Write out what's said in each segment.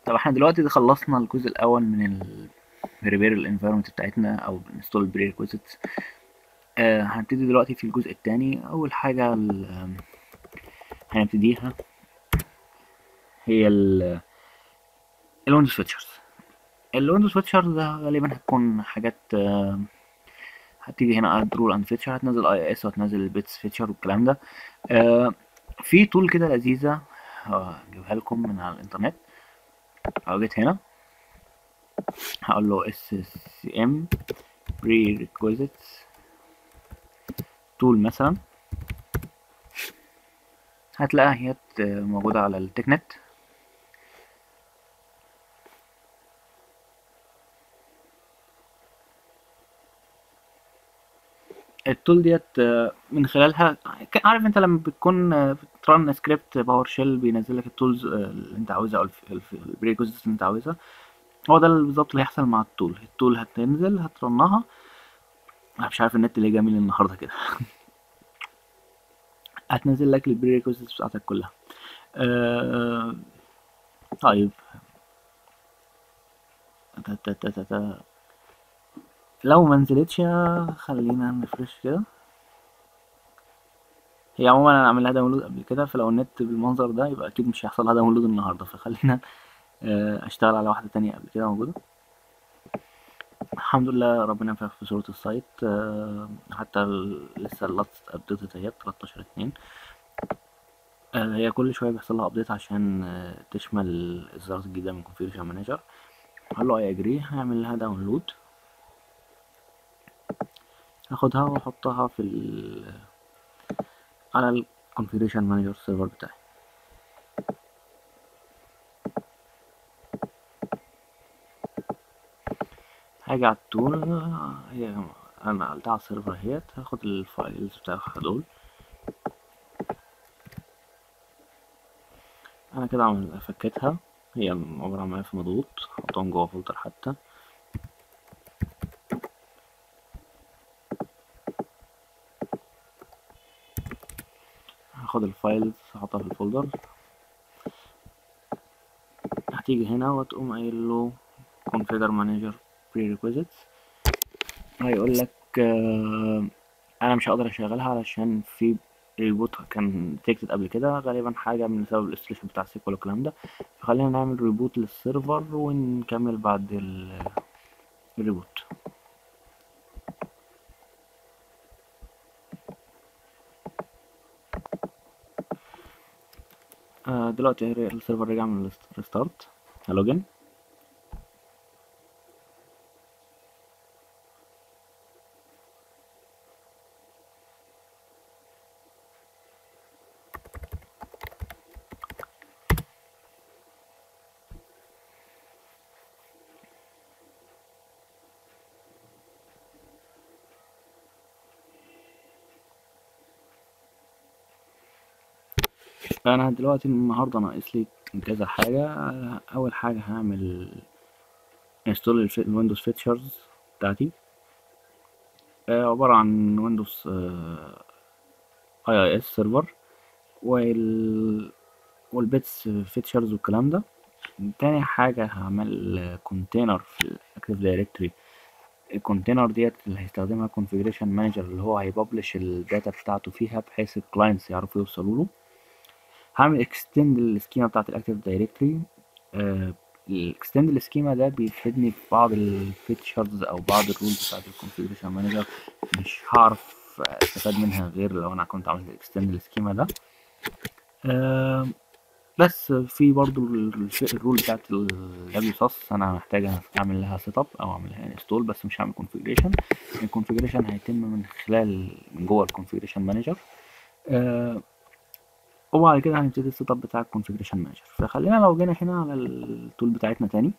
طب احنا دلوقتي خلصنا الجزء الاول من ال prepare الانفايرمنت بتاعتنا او install prerequisites آه هنبتدي دلوقتي في الجزء التاني اول حاجة ال- هنبتديها هي ال الويندوز فيتشرز الويندوز فيتشرز ده غالبا هتكون حاجات آه، هتيجي هنا اد رول اند فيتشر هتنزل اي اس وهتنزل البيتس فيتشر والكلام ده آه، في تول كده لذيذة هجيبها لكم من على الانترنت لو جيت هنا هقول له اس سي ام prerequisites تول مثلا هتلاقيها هي موجودة على التكنت التول ديت آه، من خلالها ك- عارف انت لما بتكون آه، بترن سكريبت باور شيل بينزل لك التولز اللي انت عاوزها او البريكوزيتس اللي انت عاوزها هو ده اللي بالظبط اللي هيحصل مع التول التول هتنزل هترنها انا مش عارف النت ليه جميل النهارده كده هتنزل لك البريكوزيتس بتاعتك كلها آه، طيب تا- تا- تا- تا- تا. لو ما نزلتش خلينا نفرش كده هي عموما انا عامل لها داونلود قبل كده فلو النت بالمنظر ده يبقى اكيد مش هيحصل لها داونلود النهارده فخلينا آه، اشتغل على واحده تانية قبل كده موجوده الحمد لله ربنا ينفع في صورة السايت آه، حتى ال- لسه اللاتست ابديتد اهي 13 2 آه، هي كل شويه بيحصل لها ابديت عشان آه، تشمل الاصدارات الجديده من كونفيجريشن مانجر هقول له اي اجري هعمل لها داونلود هاخدها واحطها في ال على الكونفيجريشن مانجر سيرفر بتاعي هاجي على التول هي انا نقلتها على السيرفر اهيت هاخد الفايلز بتاعها دول انا كده عمل فكيتها هي عبارة عن ملف مضغوط حطهم جوه فولدر حتى هاخد الفايلز احطها في الفولدر هتيجي هنا وتقوم قايل له configure manager prerequisites هيقول لك آه، انا مش هقدر اشغلها علشان في ريبوت كان تكتد قبل كده غالبا حاجه من سبب الاستريشن بتاع السيكوال والكلام ده فخلينا نعمل ريبوت للسيرفر ونكمل بعد ال- الريبوت آه، دلوقتي السيرفر رجع من الريستارت هلوجن فانا دلوقتي النهارده ناقص لي كذا حاجه اول حاجه هعمل انستول الويندوز فيتشرز بتاعتي آه، عباره عن ويندوز اي اي اس سيرفر وال والبيتس فيتشرز والكلام ده تاني حاجة هعمل كونتينر في الاكتيف دايركتوري الكونتينر ديت اللي هيستخدمها configuration مانجر اللي هو هيببلش الداتا بتاعته فيها بحيث الكلاينتس يعرفوا يوصلوا له هعمل اكستند السكيما بتاعت الاكتيف دايركتوري الاكستند السكيما ده بيفيدني في بعض الفيتشرز او بعض الرولز بتاعت الكونفيجريشن مانجر مش هعرف استفاد منها غير لو انا كنت عملت اكستند السكيما ده آه، بس في برضو ال- الرول بتاعت ال WSUS انا محتاج اعمل لها سيت اب او اعمل لها انستول بس مش هعمل كونفيجريشن الكونفيجريشن هيتم من خلال من جوه الكونفيجريشن مانجر آه وبعد كده هنبتدي السيت اب بتاع الكونفيجريشن مانجر فخلينا لو جينا هنا على التول بتاعتنا تاني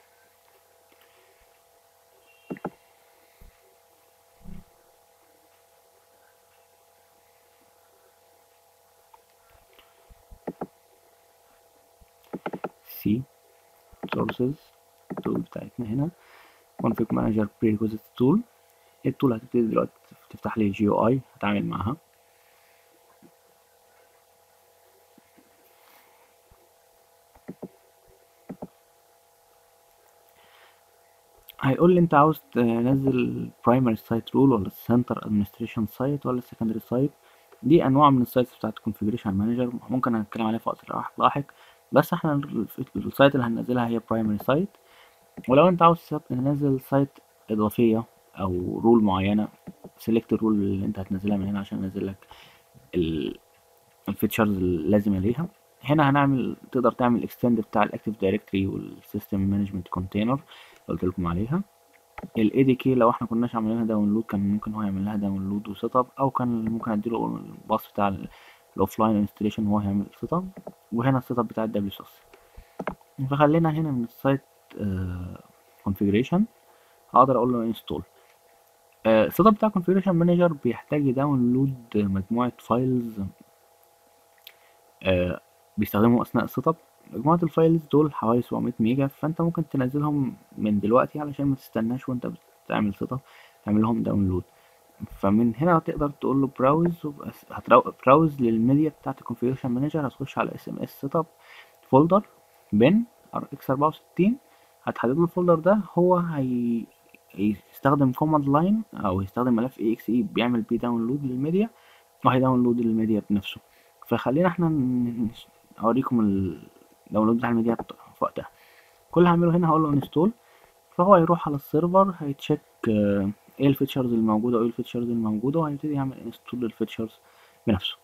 سي سورسز التول بتاعتنا هنا config manager prerequisite tool التول هتبتدي دلوقتي تفتح لي جي او اي هتعامل معاها هيقول لي انت عاوز تنزل primary site rule ولا center administration site ولا secondary site دي انواع من السايتس بتاعت configuration manager ممكن هنتكلم عليها في وقت لاحق بس احنا السايت اللي هننزلها هي primary site ولو انت عاوز تنزل سايت اضافية او رول معينة select الرول اللي انت هتنزلها من هنا عشان ينزل لك الفيتشرز اللازمة ليها هنا هنعمل تقدر تعمل اكستند بتاع الاكتيف دايركتوري والسيستم مانجمنت كونتينر قلت لكم عليها الاي دي كي لو احنا كناش عاملينها داونلود كان ممكن هو يعمل لها داونلود وسيت اب او كان ممكن اديله الباص بتاع الاوف لاين انستليشن وهو هيعمل سيت اب وهنا السيت اب بتاع الدبليو اس فخلينا هنا من السايت كونفيجريشن هقدر اقول له انستول السيت اب بتاع كونفيجريشن مانجر بيحتاج يداونلود مجموعه فايلز آه بيستخدموا اثناء السيت اب مجموعة الفايلز دول حوالي 700 ميجا فانت ممكن تنزلهم من دلوقتي علشان ما تستناش وانت بتعمل سيت اب تعمل لهم داونلود فمن هنا تقدر تقول له براوز براوز للميديا بتاعت الكونفيجريشن مانجر هتخش على اس ام اس سيت اب فولدر بن ار اكس 64 هتحدد له الفولدر ده هو هي هيستخدم كوماند لاين او يستخدم ملف اي اكس اي بيعمل بيه داونلود للميديا وهيداونلود الميديا بنفسه فخلينا احنا اوريكم الداونلود بتاع الميديا في وقتها كل اللي هعمله هنا هقول له انستول فهو هيروح على السيرفر هيتشيك ايه الفيتشرز الموجوده وايه الفيتشرز الموجوده وهيبتدي يعمل انستول للفيتشرز بنفسه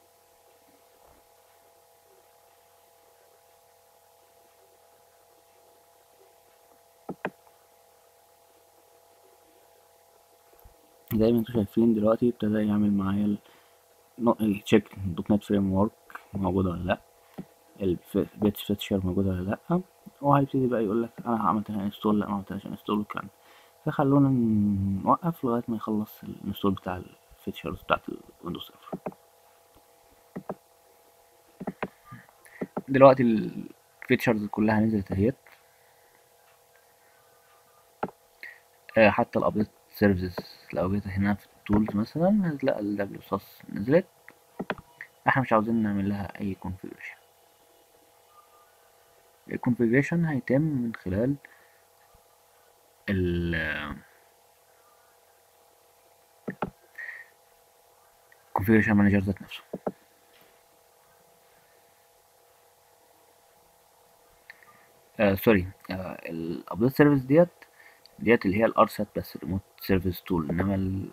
زي ما انتم شايفين دلوقتي ابتدى يعمل معايا التشيك دوت نت فريم ورك موجوده ولا لا البيت فيتشر موجوده ولا لا وهيبتدي بقى يقول لك انا عملت لها انستول لا ما عملتهاش انستول والكلام فخلونا نوقف لغايه ما يخلص الانستول بتاع الفيتشرز بتاعت الويندوز سيرفر دلوقتي الفيتشرز كلها نزلت اهيت آه حتى الابديت سيرفيسز لو جيت هنا في التولز مثلا هتلاقي ال دبليو ساس نزلت احنا مش عاوزين نعمل لها اي كونفيجريشن الكونفيجريشن هيتم من خلال ال configuration manager ذات نفسه آه سوري آه الابديت سيرفيس ديت ديت اللي هي الارسات بس ريموت سيرفيس تول انما ال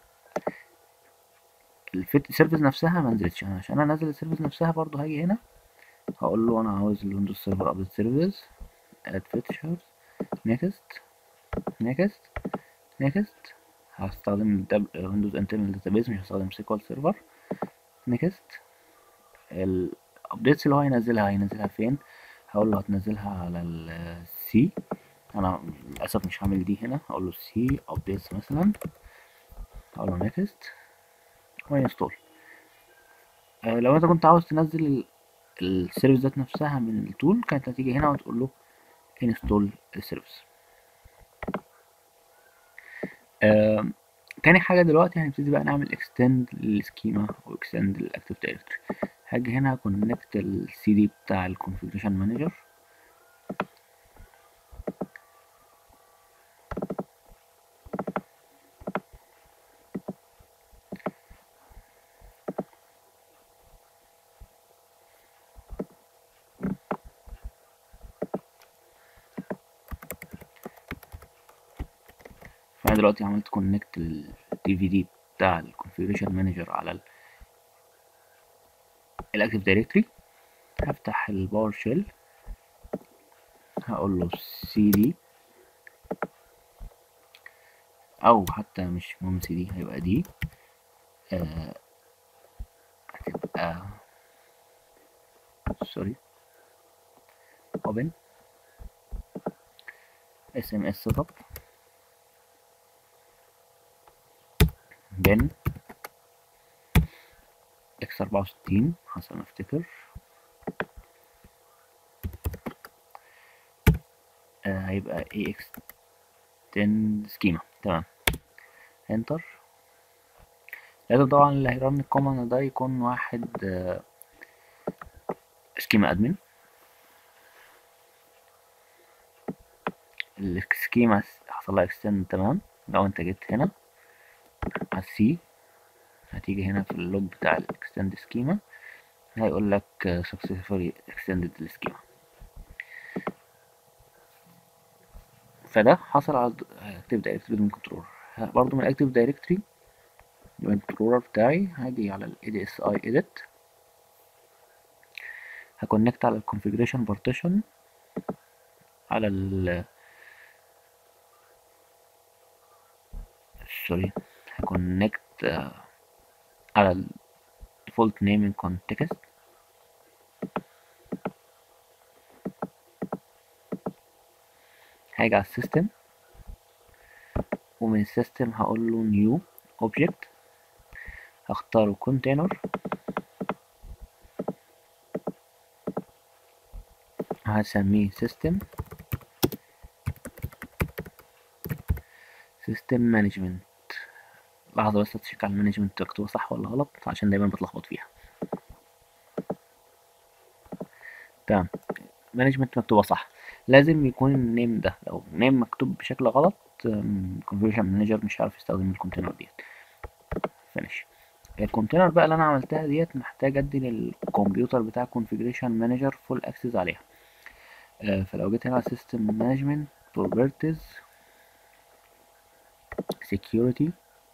الفيت سيرفيس نفسها ما نزلتش انا عشان انزل السيرفيس نفسها برضو هاجي هنا هقول له انا عاوز الويندوز سيرفر ابديت سيرفيس اد فيتشرز نيكست نيكست نيكست هستخدم ويندوز انترنال داتابيز مش هستخدم سيكوال سيرفر نيكست الابديتس اللي هو هينزلها هينزلها فين هقول له هتنزلها على السي انا للاسف مش هعمل دي هنا هقول له سي ابديتس مثلا هقول له نيكست وينستول آه لو انت كنت عاوز تنزل السيرفيس ذات نفسها من التول كانت هتيجي هنا وتقول له انستول السيرفيس آه تاني حاجة دلوقتي هنبتدي بقى نعمل اكستند للسكيما واكستند للاكتيف دايركتوري هاجي هنا كونكت السي دي بتاع الكونفيجريشن مانجر فانا دلوقتي عملت كونكت الدي في دي بتاع الكونفيجريشن مانجر على الاكتيف دايركتوري هفتح الباور شيل هقول له سي دي او حتى مش مهم سي دي هيبقى دي آه هتبقى سوري اوبن اس ام اس سيت اب بن اكس اربعة وستين حسب ما افتكر آه هيبقى اي اكس تن سكيما تمام انتر لازم طبعا اللي هيرن الكوماند ده يكون واحد آه سكيما ادمن السكيما هيحصل لها اكستند تمام لو انت جيت هنا على السي هتيجي هنا في اللوج بتاع الاكستند سكيما هيقول لك successfully extended السكيما فده حصل على اكتيف دايركتوري بدون كنترول برضو من الاكتيف دايركتوري الكنترولر بتاعي هاجي على ال ADSI edit هكونكت على الكونفيجريشن بارتيشن على ال سوري هكونكت على ال default naming context هاجي على السيستم ومن السيستم هقول له new object هختاره container هسميه system system management لحظة بس اتشيك على المانجمنت مكتوبة صح ولا غلط عشان دايما بتلخبط فيها تمام مانجمنت مكتوبة صح لازم يكون النيم ده لو نيم مكتوب بشكل غلط configuration مانجر مش عارف يستخدم الكونتينر ديت فينيش الكونتينر بقى اللي انا عملتها ديت محتاج ادي للكمبيوتر بتاع configuration مانجر فول اكسس عليها آه فلو جيت هنا على system management properties security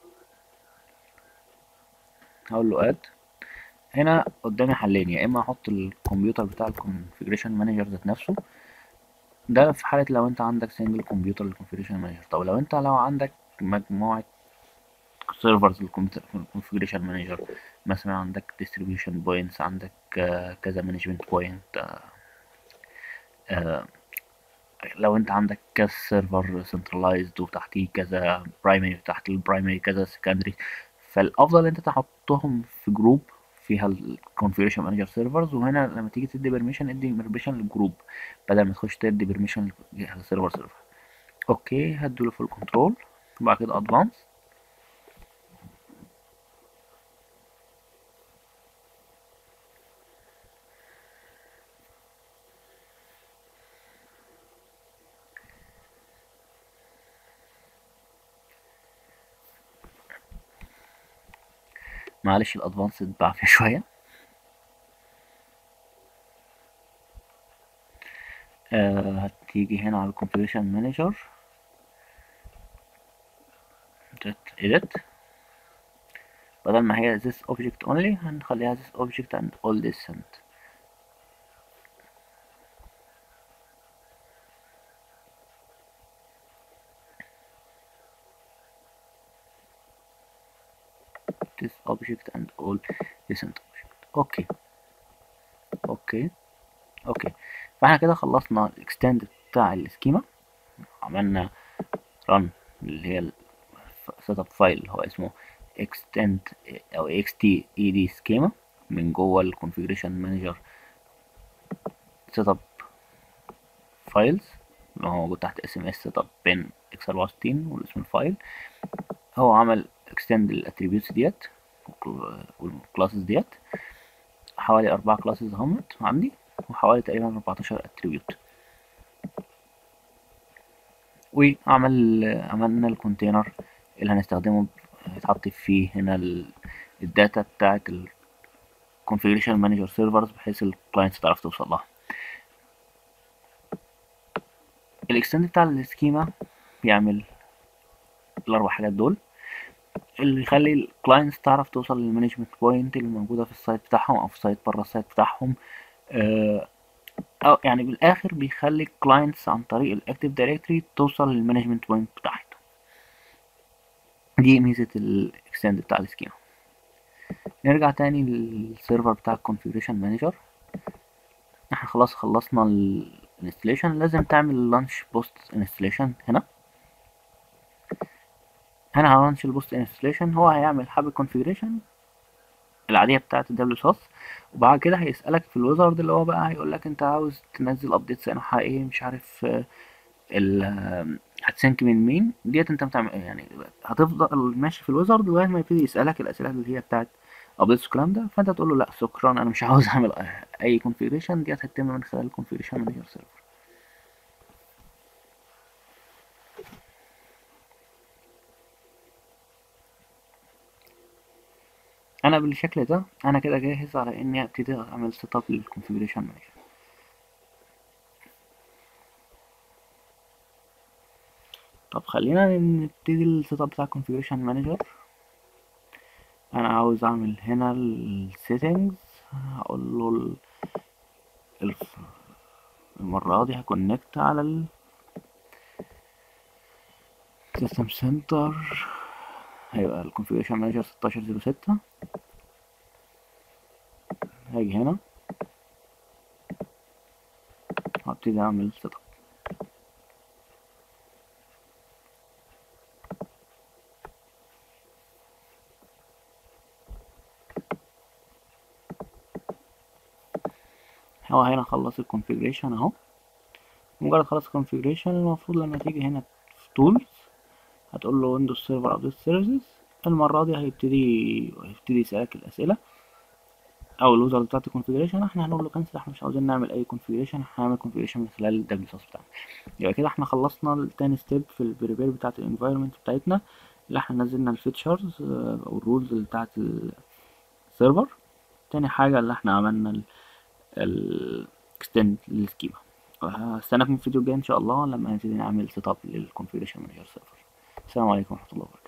هقول له اد هنا قدامي حلين يا اما احط الكمبيوتر بتاع الكونفيجريشن مانجر ذات نفسه ده في حالة لو انت عندك سنجل كمبيوتر للكونفيجريشن مانجر طب لو انت لو عندك مجموعة سيرفرز للكونفيجريشن مانجر مثلا عندك distribution بوينتس عندك uh, كذا مانجمنت بوينت لو انت عندك كذا سيرفر سنترلايزد وتحتيه كذا برايمري تحت البرايمري كذا سكندري فالافضل انت تحطهم في جروب فيها الكونفيجريشن مانجر سيرفرز وهنا لما تيجي تدي بيرميشن ادي بيرميشن للجروب بدل ما تخش تدي بيرميشن للسيرفر سيرفر اوكي هديله فول كنترول وبعد كده ادفانس معلش الادفانسد بعافية شوية آه هتيجي هنا على configuration manager edit بدل ما هي this object only هنخليها this object and all descent this object and all recent object اوكي اوكي اوكي فاحنا كده خلصنا الاكستند بتاع السكيما عملنا run اللي هي سيت اب فايل اللي هو اسمه extend او xted schema من جوه الكونفيجريشن مانجر سيت اب فايلز اللي هو موجود تحت اس ام اس سيت اب بين اكس 64 والاسم الفايل هو عمل اكستند الاتريبيوتس ديت والكلاسز ديت حوالي اربع كلاسز همت عندي وحوالي تقريبا 14 اتريبيوت وعمل عملنا الكونتينر اللي هنستخدمه يتحط فيه هنا الداتا بتاعت الكونفيجريشن مانجر سيرفرز بحيث الكلاينتس تعرف توصل لها الاكستند بتاع السكيما بيعمل الاربع حاجات دول اللي يخلي الكلاينتس تعرف توصل للمانجمنت بوينت اللي موجوده في السايت بتاعهم او في سايت بره السايت بتاعهم او يعني بالاخر بيخلي الكلاينتس عن طريق الاكتيف دايركتوري توصل للمانجمنت بوينت بتاعته دي ميزه الاكستند بتاع السكيما نرجع تاني للسيرفر بتاع الكونفيجريشن مانجر احنا خلاص خلصنا الانستليشن لازم تعمل لانش بوست انستليشن هنا هنا هلانش البوست انستليشن هو هيعمل حب الكونفيجريشن العاديه بتاعه الدبليو سوس وبعد كده هيسالك في الويزارد اللي هو بقى هيقول لك انت عاوز تنزل ابديتس انواعها ايه مش عارف ال هتسينك من مين ديت انت بتعمل يعني هتفضل ماشي في الويزارد لغايه ما يبتدي يسالك الاسئله اللي هي بتاعت ابديتس والكلام ده فانت تقول له لا شكرا انا مش عاوز اعمل اي كونفيجريشن ديت هتتم من خلال الكونفيجريشن مانجر سيرفر انا بالشكل ده انا كده جاهز على اني ابتدي اعمل سيت اب للكونفيجريشن مانجر طب خلينا نبتدي السيت اب بتاع الكونفيجريشن مانجر انا عاوز اعمل هنا السيتنجز هقول له ال- الف- المرة دي هكونكت على ال سيستم سنتر هيبقى الكونفيجريشن مانجر ستاشر زيرو ستة هاجي هنا هبتدي اعمل سيت اب هو هنا خلص الكونفيجريشن اهو مجرد خلص الكونفيجريشن المفروض لما تيجي هنا في تولز هتقول له ويندوز سيرفر ابديت سيرفيسز المرة دي هيبتدي هيبتدي يسألك الأسئلة أو الوزر بتاعت الكونفيجريشن احنا هنقول له كنسل احنا مش عاوزين نعمل أي كونفيجريشن احنا هنعمل كونفيجريشن من خلال الدبليو ساس بتاعنا يبقى كده احنا خلصنا التاني ستيب في البريبير بتاعت الانفايرمنت بتاعتنا اللي احنا نزلنا الفيتشرز أو الرولز بتاعت السيرفر تاني حاجة اللي احنا عملنا الاكستند للسكيما هستناكم في الفيديو الجاي ان شاء الله لما نبتدي نعمل سيت اب للكونفيجريشن مانجر سيرفر السلام عليكم ورحمة الله وبركاته